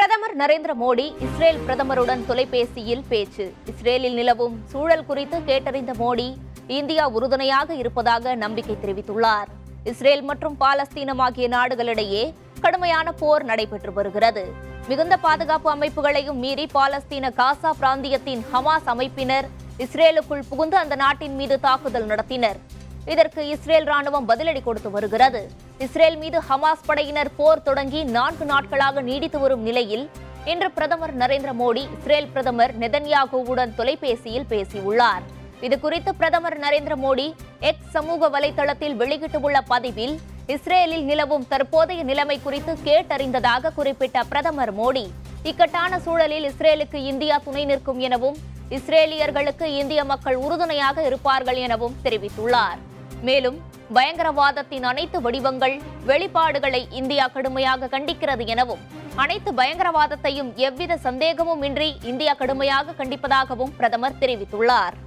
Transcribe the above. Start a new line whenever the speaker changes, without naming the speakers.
பிரதமர் நரேந்திர மோடி இஸ்ரேல் பிரதமருடன் தொலைபேசியில் பேச்சு இஸ்ரேலில் நிலவும் சூழல் குறித்து கேட்டறிந்த மோடி இந்தியா உறுதுணையாக இருப்பதாக நம்பிக்கை தெரிவித்துள்ளார் இஸ்ரேல் மற்றும் பாலஸ்தீனம் ஆகிய நாடுகளிடையே கடுமையான போர் நடைபெற்று வருகிறது மிகுந்த பாதுகாப்பு அமைப்புகளையும் மீறி பாலஸ்தீன காசா பிராந்தியத்தின் ஹமாஸ் அமைப்பினர் இஸ்ரேலுக்குள் புகுந்து அந்த நாட்டின் மீது தாக்குதல் நடத்தினர் இதற்கு இஸ்ரேல் ராணுவம் பதிலடி கொடுத்து வருகிறது இஸ்ரேல் மீது ஹமாஸ் படையினர் போர் தொடங்கி நான்கு நாட்களாக நீடித்து வரும் நிலையில் இன்று பிரதமர் நரேந்திர மோடி இஸ்ரேல் பிரதமர் நெதன்யாகுவுடன் தொலைபேசியில் பேசியுள்ளார் இதுகுறித்து பிரதமர் நரேந்திர மோடி எக்ஸ் சமூக வலைதளத்தில் வெளியிட்டுள்ள பதிவில் இஸ்ரேலில் நிலவும் தற்போதைய நிலைமை குறித்து கேட்டறிந்ததாக குறிப்பிட்ட பிரதமர் மோடி இக்கட்டான சூழலில் இஸ்ரேலுக்கு இந்தியா துணை நிற்கும் எனவும் இஸ்ரேலியர்களுக்கு இந்திய மக்கள் உறுதுணையாக இருப்பார்கள் எனவும் தெரிவித்துள்ளார் மேலும் பயங்கரவாதத்தின் அனைத்து வடிவங்கள் வெளிப்பாடுகளை இந்தியா கடுமையாக கண்டிக்கிறது எனவும் அனைத்து பயங்கரவாதத்தையும் எவ்வித சந்தேகமும் இன்றி இந்தியா கடுமையாக கண்டிப்பதாகவும் பிரதமர் தெரிவித்துள்ளார்